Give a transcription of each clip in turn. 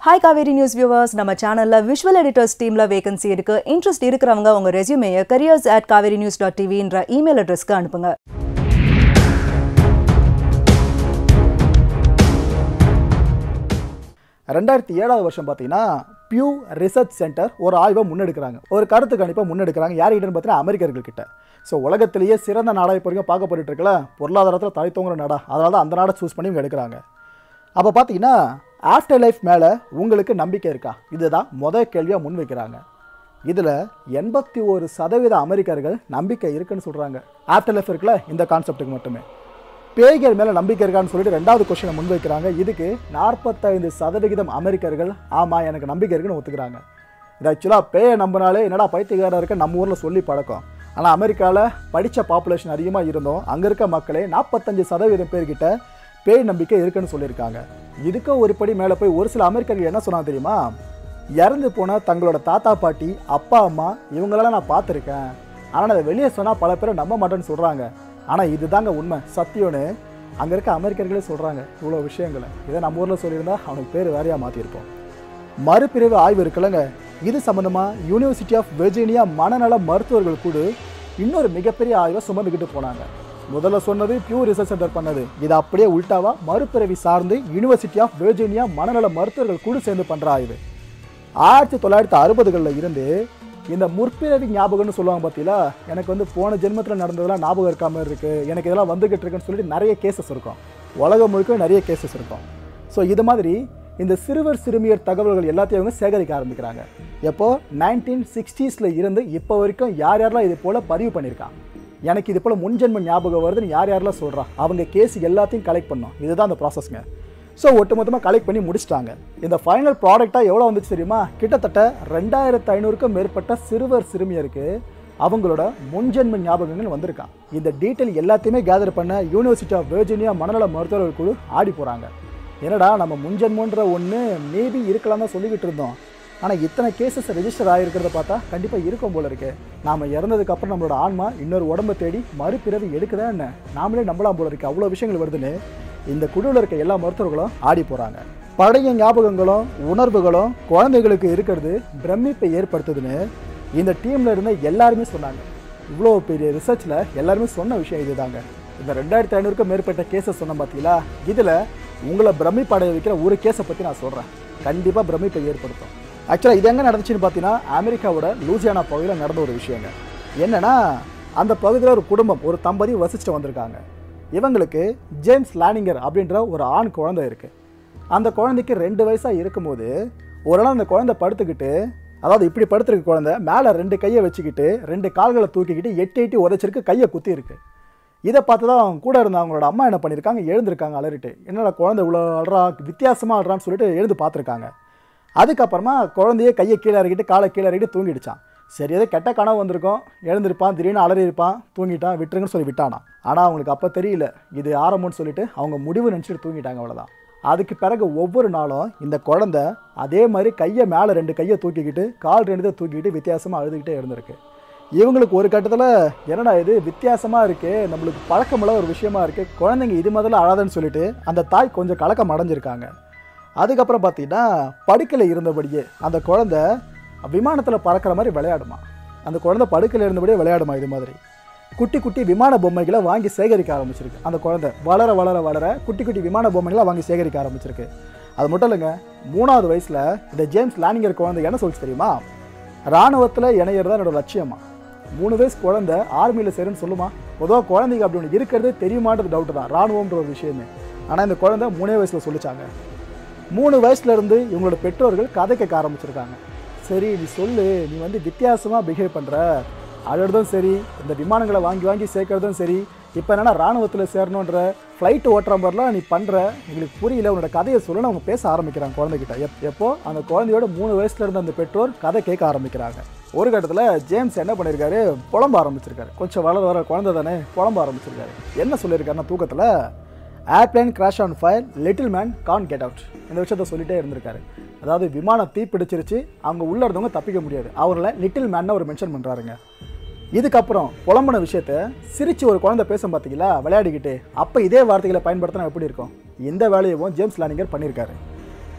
hi Kaveri news viewers நம்ம சேனலில் visual editors டீமில் வேகன்சி இருக்கு இன்ட்ரெஸ்ட் இருக்கிறவங்க உங்கள் ரெஸ்யூமேயை careers at Kaveri news dot டிவின்ற இமெயில் அட்ரஸ்க்கு அனுப்புங்க ரெண்டாயிரத்தி ஏழாவது வருஷம் பார்த்தீங்கன்னா பியூ ரிசர்ச் சென்டர் ஒரு ஆய்வை முன்னெடுக்கிறாங்க ஒரு கருத்து கணிப்பை முன்னெடுக்கிறாங்க யார்கிட்டன்னு பார்த்தீங்கன்னா அமெரிக்கர்கள் கிட்ட ஸோ உலகத்திலேயே சிறந்த நாடாக இப்போ வரைக்கும் பார்க்கப்பட்டு இருக்கல பொருளாதாரத்தில் தலை தோங்குற நாடா அதனால தான் அந்த நாடை சூஸ் பண்ணி இவங்க எடுக்கிறாங்க அப்போ பார்த்தீங்கன்னா ஆஃப்டர் லைஃப் மேலே உங்களுக்கு நம்பிக்கை இருக்கா இதுதான் முதல் கேள்வியாக முன் வைக்கிறாங்க இதில் எண்பத்தி ஒரு சதவீத அமெரிக்கர்கள் நம்பிக்கை இருக்குன்னு சொல்கிறாங்க ஆஃப்டர் லைஃப் இருக்குல்ல இந்த கான்செப்ட்டுக்கு மட்டுமே பேய்கள் மேலே நம்பிக்கை இருக்கான்னு சொல்லிட்டு ரெண்டாவது கொஸ்டினை முன்வைக்கிறாங்க இதுக்கு நாற்பத்தைந்து சதவிகிதம் அமெரிக்கர்கள் ஆமாம் எனக்கு நம்பிக்கை இருக்குன்னு ஒத்துக்கிறாங்க இது ஆக்சுவலாக பேயை நம்பினாலே என்னடா பைத்தியக்காரா இருக்க நம்ம ஊரில் சொல்லி பழக்கம் ஆனால் அமெரிக்காவில் படித்த பாப்புலேஷன் அதிகமாக இருந்தோம் அங்கே இருக்க மக்களே நாற்பத்தஞ்சு சதவீதம் பேர்கிட்ட பேய் நம்பிக்கை இருக்குன்னு சொல்லியிருக்காங்க இதுக்கு ஒரு படி மேலே போய் ஒரு சில அமெரிக்கர்கள் என்ன சொன்னாங்க தெரியுமா இறந்து போன தங்களோட தாத்தா பாட்டி அப்பா அம்மா இவங்களெல்லாம் நான் பார்த்துருக்கேன் ஆனால் அதை வெளியே சொன்னால் பல பேர் நம்ப மாட்டேன்னு சொல்கிறாங்க ஆனால் இதுதாங்க உண்மை சத்தியம்னு அங்கே இருக்க அமெரிக்கர்களே சொல்கிறாங்க இவ்வளோ விஷயங்களை இதை நம்ம ஊரில் சொல்லியிருந்தா அவனுக்கு பேர் வேறையாக மாற்றிருப்போம் மறுபிரிவு ஆய்வு இருக்குல்லங்க இது சம்மந்தமாக யூனிவர்சிட்டி ஆஃப் வெர்ஜீனியா மனநல மருத்துவர்கள் கூட இன்னொரு மிகப்பெரிய ஆய்வை சுமந்துக்கிட்டு போனாங்க முதல்ல சொன்னது பியூர் ரிசர்ச் சென்டர் பண்ணது இது அப்படியே உல்டாவா மறுபிறவி சார்ந்து யூனிவர்சிட்டி ஆஃப் வெர்ஜீனியா மனநல மருத்துவர்கள் கூட சேர்ந்து பண்ணுற ஆய்வு ஆயிரத்தி தொள்ளாயிரத்தி அறுபதுகளில் இருந்து இந்த முற்பிறவி ஞாபகம்னு சொல்லுவாங்க பார்த்தீங்களா எனக்கு வந்து போன ஜென்மத்தில் நடந்ததெல்லாம் ஞாபகம் இருக்காம இருக்கு எனக்கு இதெல்லாம் வந்துகிட்டு இருக்குன்னு சொல்லிட்டு நிறைய கேசஸ் இருக்கும் உலகம் முழுக்க நிறைய கேசஸ் இருக்கும் ஸோ இது மாதிரி இந்த சிறுவர் சிறுமியர் தகவல்கள் எல்லாத்தையும் அவங்க சேகரிக்க ஆரம்பிக்கிறாங்க எப்போ நைன்டீன் சிக்ஸ்டீஸில் இருந்து இப்போ வரைக்கும் யார் யாரெல்லாம் இது போல் பதிவு பண்ணியிருக்காங்க எனக்கு இது போல் முன்ஜென்ம ஞாபகம் வருதுன்னு யார் யாரெல்லாம் சொல்கிறா அவங்க கேஸ் எல்லாத்தையும் கலெக்ட் பண்ணோம் இதுதான் அந்த ப்ராசஸ்ங்க ஸோ ஒட்டுமொத்தமாக கலெக்ட் பண்ணி முடிச்சிட்டாங்க இந்த ஃபைனல் ப்ராடக்டாக எவ்வளோ வந்துச்சு தெரியுமா கிட்டத்தட்ட ரெண்டாயிரத்து ஐநூறுக்கும் மேற்பட்ட சிறுவர் சிறுமியருக்கு அவங்களோட முன்ஜென்ம ஞாபகங்கள் வந்திருக்கான் இந்த டீட்டெயில் எல்லாத்தையுமே கேதர் பண்ண யூனிவர்சிட்டி ஆஃப் வெர்ஜினியா மனநல மருத்துவர்கள் குழு ஆடி போகிறாங்க என்னடா நம்ம முன்ஜென்மன்ற ஒன்று மேபி இருக்கலாம் தான் சொல்லிக்கிட்டு இருந்தோம் ஆனால் இத்தனை கேசஸ் ரெஜிஸ்டர் ஆகிருக்கிறத பார்த்தா கண்டிப்பாக இருக்கும் போல இருக்கு நாம் இறந்ததுக்கப்புறம் நம்மளோட ஆன்மா இன்னொரு உடம்பை தேடி மறுபிறவி எடுக்குதா என்ன நாமளே நம்பலாம் போல இருக்கு அவ்வளோ விஷயங்கள் வருதுன்னு இந்த குழுவில் இருக்க எல்லா மருத்துவர்களும் ஆடி போகிறாங்க பழைய ஞாபகங்களும் உணர்வுகளும் குழந்தைகளுக்கு இருக்கிறது பிரமிப்பை ஏற்படுத்துதுன்னு இந்த டீமில் இருந்த எல்லாருமே சொன்னாங்க இவ்வளோ பெரிய ரிசர்ச்சில் எல்லாருமே சொன்ன விஷயம் இதுதாங்க இந்த ரெண்டாயிரத்தி ஐநூறுக்கும் மேற்பட்ட கேஸஸ் சொன்னேன் பார்த்தீங்களா இதில் உங்களை பிரமிப்படைய வைக்கிற ஒரு கேஸை பற்றி நான் சொல்கிறேன் கண்டிப்பாக பிரமிப்பை ஏற்படுத்தும் ஆக்சுவலாக இது எங்கே நடந்துச்சுன்னு பார்த்தீங்கன்னா அமெரிக்காவோட லூசியானா பகுதியில் நடந்த ஒரு விஷயங்க என்னன்னா அந்த பகுதியில் ஒரு குடும்பம் ஒரு தம்பதி வசிச்சுட்டு வந்திருக்காங்க இவங்களுக்கு ஜேம்ஸ் லானிங்கர் அப்படின்ற ஒரு ஆண் குழந்தை இருக்குது அந்த குழந்தைக்கு ரெண்டு வயசாக இருக்கும்போது ஒரு நாள் அந்த குழந்தை படுத்துக்கிட்டு அதாவது இப்படி படுத்துருக்க குழந்தை மேலே ரெண்டு கையை வச்சுக்கிட்டு ரெண்டு கால்களை தூக்கிக்கிட்டு எட்டி எட்டி உதச்சிருக்கு கையை குத்தி இருக்கு இதை பார்த்து தான் அவங்க கூட இருந்த அவங்களோட அம்மா என்ன பண்ணியிருக்காங்க எழுந்திருக்காங்க அலறிட்டு என்னடா குழந்தை இவ்வளோ அழறா வித்தியாசமாக அழறான்னு சொல்லிட்டு எழுந்து பார்த்துருக்காங்க அதுக்கப்புறமா குழந்தைய கையை கீழே இறக்கிட்டு காலை கீழே இறக்கிட்டு தூங்கிடுச்சான் சரி ஏதோ கெட்ட கனவு வந்திருக்கும் எழுந்திருப்பான் திடீர்னு அலறி இருப்பான் தூங்கிட்டான் விட்டுருங்கன்னு சொல்லி விட்டானா ஆனால் அவங்களுக்கு அப்போ தெரியல இது ஆரம்பம்னு சொல்லிட்டு அவங்க முடிவு நினச்சிட்டு தூங்கிட்டாங்க அவ்வளோதான் அதுக்கு பிறகு ஒவ்வொரு நாளும் இந்த குழந்தை அதே மாதிரி கையை மேலே ரெண்டு கையை தூக்கிக்கிட்டு கால் ரெண்டு தூக்கிக்கிட்டு வித்தியாசமாக அழுதுகிட்டே இருந்திருக்கு இவங்களுக்கு ஒரு கட்டத்தில் என்னடா இது வித்தியாசமாக இருக்குது நம்மளுக்கு பழக்கமுள்ள ஒரு விஷயமா இருக்குது குழந்தைங்க இது முதல்ல அழாதுன்னு சொல்லிட்டு அந்த தாய் கொஞ்சம் கலக்கம் அடைஞ்சிருக்காங்க அதுக்கப்புறம் பார்த்தீங்கன்னா படுக்கையில் இருந்தபடியே அந்த குழந்தை விமானத்தில் பறக்கிற மாதிரி விளையாடுமா அந்த குழந்தை படுக்கையில் இருந்தபடியே விளையாடுமா இது மாதிரி குட்டி குட்டி விமான பொம்மைகளை வாங்கி சேகரிக்க ஆரம்பிச்சிருக்கு அந்த குழந்தை வளர வளர வளர குட்டி குட்டி விமான பொம்மைகளை வாங்கி சேகரிக்க ஆரம்பிச்சிருக்கு அது மட்டும் இல்லைங்க மூணாவது வயசில் இந்த ஜேம்ஸ் லானிங்கர் குழந்தை என்ன சொல்லிச்சு தெரியுமா ராணுவத்தில் இணையிறது தான் என்னோட லட்சியமா மூணு வயசு குழந்தை ஆர்மியில் சேருன்னு சொல்லுமா பொதுவாக குழந்தைங்க அப்படி ஒன்று இருக்கிறது தெரியுமான்றது டவுட்டு தான் ராணுவம்ன்ற ஒரு விஷயமே ஆனால் இந்த குழந்தை மூணே வயசில் சொல்லிச்சாங்க மூணு வயசுல இருந்து இவங்களோட பெற்றோர்கள் கதை கேட்க ஆரம்பிச்சிருக்காங்க சரி நீ சொல்லு நீ வந்து வித்தியாசமாக பிஹேவ் பண்ணுற அழுறதும் சரி இந்த விமானங்களை வாங்கி வாங்கி சேர்க்கறதும் சரி இப்போ என்னன்னா ராணுவத்தில் சேரணுன்ற ஃப்ளைட் ஓட்டுற மாதிரிலாம் நீ பண்ணுற எங்களுக்கு புரியல உன்னோட கதையை சொல்லுன்னு அவங்க பேச ஆரம்பிக்கிறாங்க குழந்தைகிட்ட எப் எப்போ அந்த குழந்தையோட மூணு வயசுல இருந்த அந்த பெற்றோர் கதை கேட்க ஆரம்பிக்கிறாங்க ஒரு கட்டத்தில் ஜேம்ஸ் என்ன பண்ணியிருக்காரு புலம்ப ஆரம்பிச்சிருக்காரு கொஞ்சம் வளர வர குழந்தை தானே புலம்ப ஆரம்பிச்சிருக்காரு என்ன சொல்லியிருக்காருன்னா தூக்கத்தில் airplane crash on fire little man can get out இந்த விஷயத்த சொல்லிட்டே இருந்திருக்காரு அதாவது விமானம் தீப்பிடிச்சிருச்சு அவங்க உள்ளே இருந்தவங்க தப்பிக்க முடியாது அவங்கள லிட்டில் மேன் ஒரு மென்ஷன் பண்ணுறாருங்க இதுக்கப்புறம் புலம்புன விஷயத்த சிரிச்சு ஒரு குழந்தை பேசும் பார்த்தீங்களா விளையாடிக்கிட்டு அப்போ இதே வார்த்தைகளை பயன்படுத்தினா எப்படி இருக்கும் இந்த வேலையவும் ஜேம்ஸ் லானிங்கர் பண்ணியிருக்காரு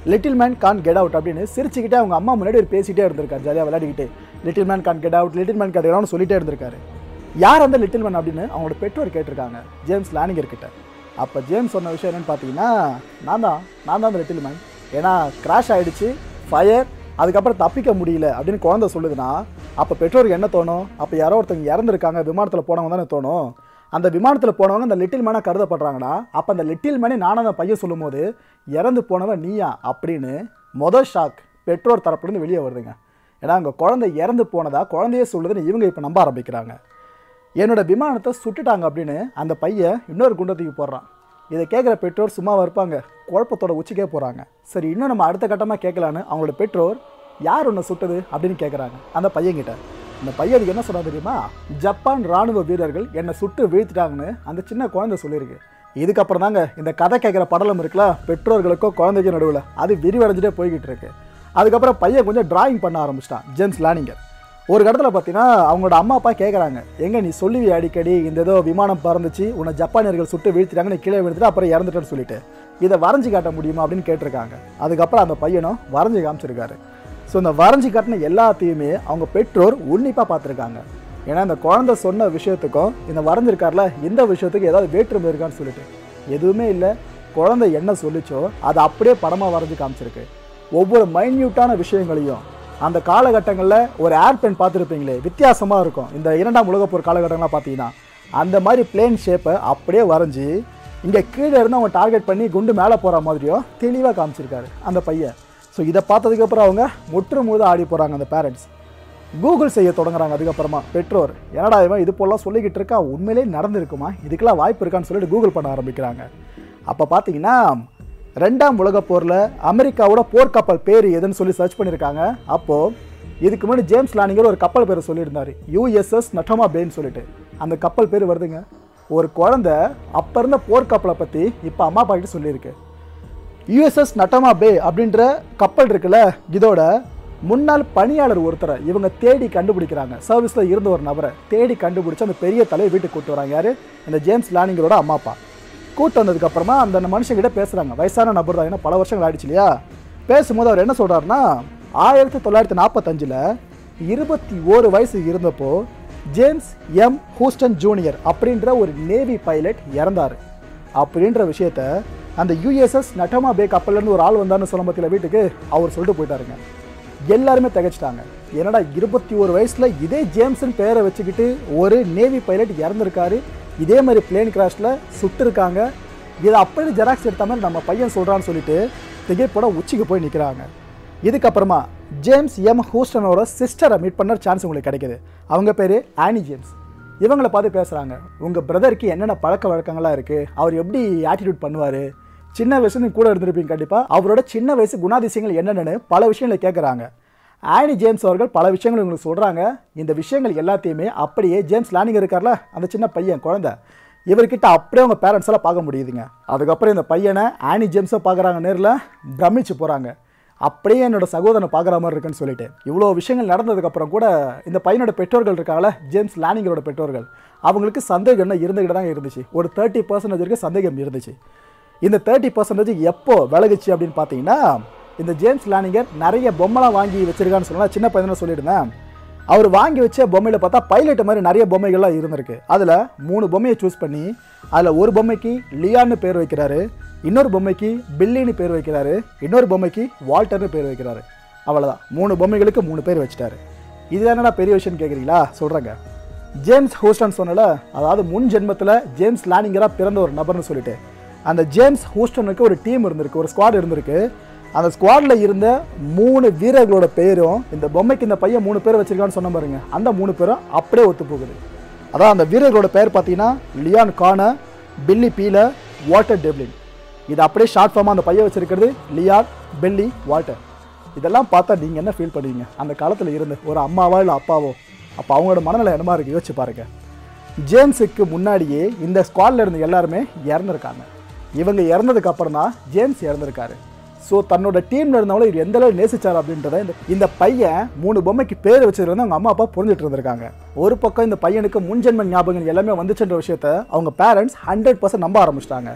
little man can get out அப்படின்னு சிரிச்சுக்கிட்டே அவங்க அம்மா முன்னாடி ஒரு பேசிட்டே இருந்திருக்காரு ஜாலியாக விளையாடிக்கிட்டு little man can get out little man get அவுட்னு சொல்லிட்டே இருந்திருக்காரு யார் அந்த லிட்டில் மேன் அப்படின்னு அவங்களோட பெற்றோர் கேட்டிருக்காங்க ஜேம்ஸ் லானிகர் கிட்ட அப்போ ஜேம்ஸ் சொன்ன விஷயம் என்னன்னு பார்த்தீங்கன்னா நான் தான் நான் தான் அந்த லிட்டில் மேன் ஏன்னா கிராஷ் ஆயிடுச்சு ஃபயர் அதுக்கப்புறம் தப்பிக்க முடியல அப்படின்னு குழந்தை சொல்லுதுன்னா அப்போ பெற்றோருக்கு என்ன தோணும் அப்போ யாரோ ஒருத்தவங்க இறந்துருக்காங்க விமானத்தில் போனவங்க தானே தோணும் அந்த விமானத்தில் போனவங்க அந்த லிட்டில் மேனாக கருதப்படுறாங்கன்னா அப்போ அந்த லிட்டில் மேனே நானும் அந்த பையன் சொல்லும்போது இறந்து போனவன் நீயா அப்படின்னு மொதல் ஷாக் பெற்றோர் தரப்புலேருந்து வெளியே வருதுங்க ஏன்னா அங்கே குழந்தை இறந்து போனதா குழந்தையே சொல்லுதுன்னு இவங்க இப்போ நம்ப ஆரம்பிக்கிறாங்க என்னோட விமானத்தை சுட்டுட்டாங்க அப்படின்னு அந்த பையன் இன்னொரு குண்டத்துக்கு போடுறான் இதை கேட்குற பெற்றோர் சும்மாவா இருப்பாங்க குழப்பத்தோட உச்சிக்கே போகிறாங்க சரி இன்னும் நம்ம அடுத்த கட்டமாக கேட்கலான்னு அவங்களோட பெற்றோர் யார் உன்னை சுட்டது அப்படின்னு கேட்குறாங்க அந்த பையன்கிட்ட அந்த பையனுக்கு என்ன சொன்னா தெரியுமா ஜப்பான் ராணுவ வீரர்கள் என்னை சுட்டு வீழ்த்திட்டாங்கன்னு அந்த சின்ன குழந்தை சொல்லியிருக்கு இதுக்கப்புறம் தாங்க இந்த கதை கேட்குற படலம் இருக்குல்ல பெற்றோர்களுக்கோ குழந்தைக்கும் நடுவில் அது விரிவடைஞ்சிட்டே போய்கிட்டு இருக்கு அதுக்கப்புறம் பையன் கொஞ்சம் டிராயிங் பண்ண ஆரம்பிச்சிட்டான் ஜேம்ஸ் லானிங்கர் ஒரு இடத்துல பார்த்தீங்கன்னா அவங்களோட அம்மா அப்பா கேட்குறாங்க எங்க நீ சொல்லுவி அடிக்கடி இந்த ஏதோ விமானம் பறந்துச்சு உன்னை ஜப்பானியர்கள் சுட்டு வீழ்த்திட்டாங்க நீ கீழே விழுந்துட்டு அப்புறம் இறந்துட்டேன்னு சொல்லிட்டு இதை வரைஞ்சி காட்ட முடியுமா அப்படின்னு கேட்டிருக்காங்க அதுக்கப்புறம் அந்த பையனும் வரைஞ்சி காமிச்சிருக்காரு ஸோ இந்த வரைஞ்சி காட்டின எல்லாத்தையுமே அவங்க பெற்றோர் உன்னிப்பாக பார்த்துருக்காங்க ஏன்னா இந்த குழந்தை சொன்ன விஷயத்துக்கும் இந்த வரைஞ்சிருக்கார்ல இந்த விஷயத்துக்கு ஏதாவது வேற்றுமை இருக்கான்னு சொல்லிட்டு எதுவுமே இல்லை குழந்தை என்ன சொல்லிச்சோ அதை அப்படியே படமாக வரைஞ்சி காமிச்சிருக்கு ஒவ்வொரு மைன்யூட்டான விஷயங்களையும் அந்த காலகட்டங்களில் ஒரு ஏர்பிளேன் பார்த்துருப்பீங்களே வித்தியாசமாக இருக்கும் இந்த இரண்டாம் உலகப்போர் காலகட்டங்கள்லாம் பார்த்தீங்கன்னா அந்த மாதிரி பிளேன் ஷேப்பை அப்படியே வரைஞ்சி இங்கே கீழே இருந்து அவங்க டார்கெட் பண்ணி குண்டு மேலே போகிற மாதிரியோ தெளிவாக காமிச்சிருக்காரு அந்த பையன் ஸோ இதை பார்த்ததுக்கப்புறம் அவங்க முற்று முழுத ஆடி போகிறாங்க அந்த பேரண்ட்ஸ் கூகுள் செய்ய தொடங்குறாங்க அதுக்கப்புறமா பெற்றோர் என்னடா இவன் இது போலாம் சொல்லிக்கிட்டு இருக்கா உண்மையிலே நடந்திருக்குமா இதுக்கெல்லாம் வாய்ப்பு இருக்கான்னு சொல்லிட்டு கூகுள் பண்ண ஆரம்பிக்கிறாங்க அப்போ பார்த்தீங்கன்னா ரெண்டாம் உலகப் போரில் அமெரிக்காவோட போர்க்கப்பல் பேர் எதுன்னு சொல்லி சர்ச் பண்ணியிருக்காங்க அப்போது இதுக்கு முன்னாடி ஜேம்ஸ் லானிங்கர் ஒரு கப்பல் பேரை சொல்லியிருந்தார் யூஎஸ்எஸ் நட்டமா பேன்னு சொல்லிட்டு அந்த கப்பல் பேர் வருதுங்க ஒரு குழந்தை அப்போ இருந்த போர்க்கப்பலை பற்றி இப்போ அம்மா அப்பா கிட்ட சொல்லியிருக்கு யுஎஸ்எஸ் நட்டமா பே அப்படின்ற கப்பல் இருக்குல்ல இதோட முன்னாள் பணியாளர் ஒருத்தரை இவங்க தேடி கண்டுபிடிக்கிறாங்க சர்வீஸில் இருந்த ஒரு நபரை தேடி கண்டுபிடிச்சு அந்த பெரிய தலையை வீட்டுக்கு கூட்டு வராங்க யாரு இந்த ஜேம்ஸ் லானிங்கரோட அம்மா அப்பா கூட்டு வந்ததுக்கு அப்புறமா அந்த மனுஷங்கிட்ட பேசுறாங்க வயசான நபர் தான் ஏன்னா பல வருஷங்கள் ஆயிடுச்சு இல்லையா பேசும்போது அவர் என்ன சொல்றாருன்னா ஆயிரத்தி தொள்ளாயிரத்தி நாற்பத்தஞ்சில் இருபத்தி ஓரு வயசு இருந்தப்போ ஜேம்ஸ் எம் ஹூஸ்டன் ஜூனியர் அப்படின்ற ஒரு நேவி பைலட் இறந்தாரு அப்படின்ற விஷயத்த அந்த யூஎஸ்எஸ் நட்டமா பே கப்பல்லேருந்து ஒரு ஆள் வந்தார்னு சொல்ல பத்தியில வீட்டுக்கு அவர் சொல்லிட்டு போயிட்டாருங்க எல்லாருமே திகைச்சிட்டாங்க என்னடா இருபத்தி ஒரு வயசுல இதே ஜேம்ஸ்னு பேரை வச்சுக்கிட்டு ஒரு நேவி பைலட் இறந்துருக்காரு இதே மாதிரி பிளேன் கிராஷ்ல சுட்டிருக்காங்க இதை அப்படி ஜெராக்ஸ் எடுத்த மாதிரி நம்ம பையன் சொல்றான்னு சொல்லிட்டு திகைப்பட உச்சிக்கு போய் நிற்கிறாங்க இதுக்கப்புறமா ஜேம்ஸ் எம் ஹூஸ்டனோட சிஸ்டரை மீட் பண்ண சான்ஸ் உங்களுக்கு கிடைக்குது அவங்க பேர் ஆனி ஜேம்ஸ் இவங்கள பார்த்து பேசுகிறாங்க உங்கள் பிரதருக்கு என்னென்ன பழக்க வழக்கங்கள்லாம் இருக்குது அவர் எப்படி ஆட்டிடியூட் பண்ணுவார் சின்ன வயசுல நீங்க கூட இருந்திருப்பீங்க கண்டிப்பாக அவரோட சின்ன வயசு குணாதிசயங்கள் என்னென்னு பல விஷயங்களை கேட்குறாங்க ஆனி ஜேம்ஸ் அவர்கள் பல விஷயங்கள் உங்களுக்கு சொல்கிறாங்க இந்த விஷயங்கள் எல்லாத்தையுமே அப்படியே ஜேம்ஸ் லானிங் இருக்கார்ல அந்த சின்ன பையன் குழந்தை இவர்கிட்ட அப்படியே அவங்க பேரண்ட்ஸ் எல்லாம் பார்க்க முடியுதுங்க அதுக்கப்புறம் இந்த பையனை ஆனி ஜேம்ஸை பார்க்குறாங்க நேரில் பிரமிச்சு போகிறாங்க அப்படியே என்னோட சகோதரனை பார்க்குற மாதிரி இருக்குன்னு சொல்லிட்டு இவ்வளோ விஷயங்கள் நடந்ததுக்கப்புறம் கூட இந்த பையனோட பெற்றோர்கள் இருக்காங்களே ஜேம்ஸ் லானிங்கரோட பெற்றோர்கள் அவங்களுக்கு சந்தேகம் என்ன இருந்துக்கிட்டு தான் இருந்துச்சு ஒரு தேர்ட்டி பர்சன்டேஜ் வரைக்கும் சந்தேகம் இருந்துச்சு இந்த தேர்ட்டி பர்சன்டேஜ் எப்போ விலகுச்சு அப்படின்னு பார்த்தீங்கன்னா இந்த ஜேம்ஸ் லானிங்கர் நிறைய பொம்மைலாம் வாங்கி வச்சிருக்கான்னு சொல்லலாம் சின்ன பையனை சொல்லியிருந்தேன் அவர் வாங்கி வச்ச பொம்மையில் பார்த்தா பைலட் மாதிரி நிறைய பொம்மைகள்லாம் இருந்திருக்கு அதில் மூணு பொம்மையை சூஸ் பண்ணி அதில் ஒரு பொம்மைக்கு லியான்னு பேர் வைக்கிறாரு இன்னொரு பொம்மைக்கு பில்லின்னு பேர் வைக்கிறாரு இன்னொரு பொம்மைக்கு வால்டர்னு பேர் வைக்கிறாரு அவ்வளோதான் மூணு பொம்மைகளுக்கு மூணு பேர் வச்சுட்டாரு இது என்னடா பெரிய விஷயம் கேட்குறீங்களா சொல்கிறேங்க ஜேம்ஸ் ஹூஸ்டன் சொன்னல அதாவது முன் ஜென்மத்தில் ஜேம்ஸ் லானிங்கராக பிறந்த ஒரு நபர்னு சொல்லிட்டு அந்த ஜேம்ஸ் ஹூஸ்டனுக்கு ஒரு டீம் இருந்திருக்கு ஒரு ஸ்குவாட் இருந்திருக்கு அந்த ஸ்குவாடில் இருந்த மூணு வீரர்களோட பேரும் இந்த பொம்மைக்கு இந்த பையன் மூணு பேர் வச்சிருக்கான்னு சொன்ன பாருங்க அந்த மூணு பேரும் அப்படியே ஒத்து போகுது அதான் அந்த வீரர்களோட பேர் பார்த்தீங்கன்னா லியான் கான பில்லி பீல வாட்டர் டெப்ளின் இது அப்படியே ஷார்ட் ஃபார்மாக அந்த பையன் வச்சிருக்கிறது லியான் பெல்லி வாட்டர் இதெல்லாம் பார்த்தா நீங்கள் என்ன ஃபீல் பண்ணுவீங்க அந்த காலத்தில் இருந்து ஒரு அம்மாவா இல்லை அப்பாவோ அப்போ அவங்களோட மனநிலை என்னமா இருக்கு யோசிச்சு பாருங்க ஜேம்ஸுக்கு முன்னாடியே இந்த ஸ்குவாட்ல இருந்த எல்லாருமே இறந்துருக்காங்க இவங்க இறந்ததுக்கு அப்புறம் தான் ஜேம்ஸ் இறந்துருக்காரு ஸோ தன்னோட டீம்ல இருந்தவங்கள இவர் எந்த அளவு நேசிச்சார் அப்படின்றத இந்த இந்த பையன் மூணு பொம்மைக்கு பேர் வச்சிருந்து அவங்க அம்மா அப்பா புரிஞ்சுட்டு இருந்திருக்காங்க ஒரு பக்கம் இந்த பையனுக்கு முன்ஜென்ம ஞாபகங்கள் எல்லாமே வந்துச்சுன்ற விஷயத்த அவங்க பேரண்ட்ஸ் ஹண்ட்ரட் பர்சன்ட் நம்ப ஆரம்பிச்சிட்டாங்க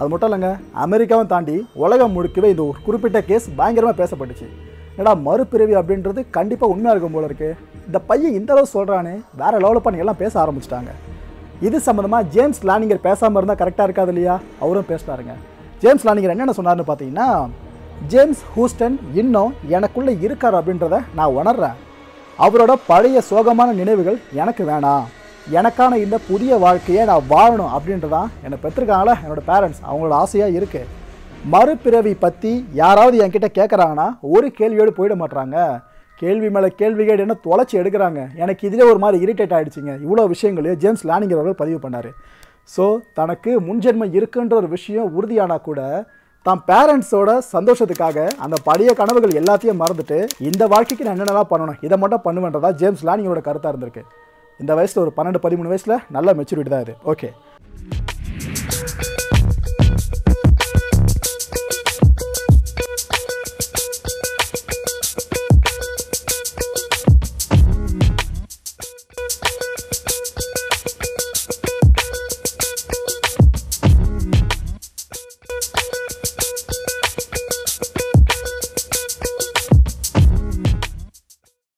அது மட்டும் இல்லைங்க அமெரிக்காவும் தாண்டி உலகம் முழுக்கவே இந்த ஒரு குறிப்பிட்ட கேஸ் பயங்கரமாக பேசப்பட்டுச்சு ஏடா மறுபிறவி அப்படின்றது கண்டிப்பாக உண்மையாக இருக்கும் போல இருக்கு இந்த பையன் இந்த அளவு சொல்கிறானே வேற லெவலில் பண்ணி எல்லாம் பேச ஆரம்பிச்சிட்டாங்க இது சம்மந்தமாக ஜேம்ஸ் லானிங்கர் பேசாமல் இருந்தால் கரெக்டாக இருக்காது இல்லையா அவரும் பேசினாருங்க ஜேம்ஸ் லானிங்கர் என்னென்ன சொன்னார்னு பார்த்தீங்கன்னா ஜேம்ஸ் ஹூஸ்டன் இன்னும் எனக்குள்ளே இருக்கார் அப்படின்றத நான் உணர்றேன் அவரோட பழைய சோகமான நினைவுகள் எனக்கு வேணாம் எனக்கான இந்த புதிய வாழ்க்கையை நான் வாழணும் அப்படின்றதான் என்னை பெற்றிருக்காங்களா என்னோட பேரண்ட்ஸ் அவங்களோட ஆசையாக இருக்குது மறுபிறவி பற்றி யாராவது என்கிட்ட கேட்குறாங்கன்னா ஒரு கேள்வியோடு போயிட மாட்றாங்க கேள்வி மேலே கேள்வி கேடு என்ன தொலைச்சி எடுக்கிறாங்க எனக்கு இதிலே ஒரு மாதிரி இரிட்டேட் ஆகிடுச்சிங்க இவ்வளோ விஷயங்களையும் ஜேம்ஸ் லானிங்கர் அவர்கள் பதிவு பண்ணார் ஸோ தனக்கு முன்ஜென்மம் இருக்குன்ற ஒரு விஷயம் உறுதியானா கூட தான் பேரண்ட்ஸோட சந்தோஷத்துக்காக அந்த பழைய கனவுகள் எல்லாத்தையும் மறந்துட்டு இந்த வாழ்க்கைக்கு நான் என்னென்னலாம் பண்ணணும் இதை மட்டும் பண்ணுவேன்றதா ஜேம்ஸ் லானிங்கரோட கருத்தாக இருந்திருக்கு இந்த வயசில் ஒரு பன்னெண்டு பதிமூணு வயசில் நல்ல மெச்சூரிட்டி தான் இது ஓகே